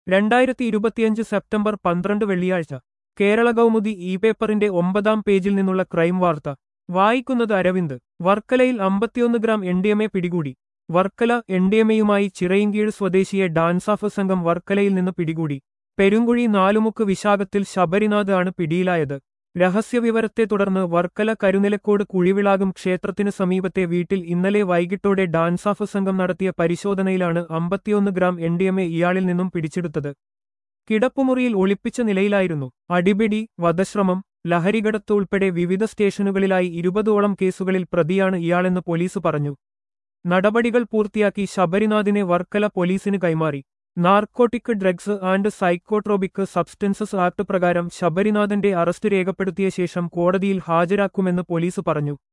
രണ്ടായിരത്തി ഇരുപത്തിയഞ്ച് സെപ്റ്റംബർ പന്ത്രണ്ട് വെള്ളിയാഴ്ച കേരള കൗമുദി ഇ പേപ്പറിന്റെ ഒമ്പതാം പേജിൽ നിന്നുള്ള ക്രൈം വാർത്ത വായിക്കുന്നത് അരവിന്ദ് വർക്കലയിൽ അമ്പത്തിയൊന്ന് ഗ്രാം എൻഡിഎംഎ പിടികൂടി വർക്കല എൻഡിഎംഎയുമായി ചിറയിൻകീഴ് സ്വദേശിയെ ഡാൻസാഫ് സംഘം വർക്കലയിൽ നിന്ന് പിടികൂടി പെരുങ്കുഴി നാലുമുക്ക് വിശാഖത്തിൽ ശബരിനാഥ് ആണ് പിടിയിലായത് രഹസ്യവിവരത്തെ തുടർന്ന് വർക്കല കരുനിലക്കോട് കുഴിവിളാകും ക്ഷേത്രത്തിനു സമീപത്തെ വീട്ടിൽ ഇന്നലെ വൈകിട്ടോടെ ഡാൻസാഫ് സംഘം നടത്തിയ പരിശോധനയിലാണ് അമ്പത്തിയൊന്ന് ഗ്രാം എൻഡിഎംഎ ഇയാളിൽ നിന്നും പിടിച്ചെടുത്തത് കിടപ്പുമുറിയിൽ ഒളിപ്പിച്ച നിലയിലായിരുന്നു അടിപിടി വധശ്രമം ലഹരികടത്ത് ഉൾപ്പെടെ വിവിധ സ്റ്റേഷനുകളിലായി ഇരുപതോളം കേസുകളിൽ പ്രതിയാണ് ഇയാളെന്ന് പോലീസ് പറഞ്ഞു നടപടികൾ പൂർത്തിയാക്കി ശബരിനാഥിനെ വർക്കല പോലീസിന് കൈമാറി narcotic drugs and psychotropic substances act പ്രകാരം ശബരിനാഥന്റെ അറസ്റ്റ് രേഖപ്പെടുത്തിയ ശേഷം കോടതിയിൽ ഹാജരാക്കുമെന്ന് പോലീസ് പറഞ്ഞു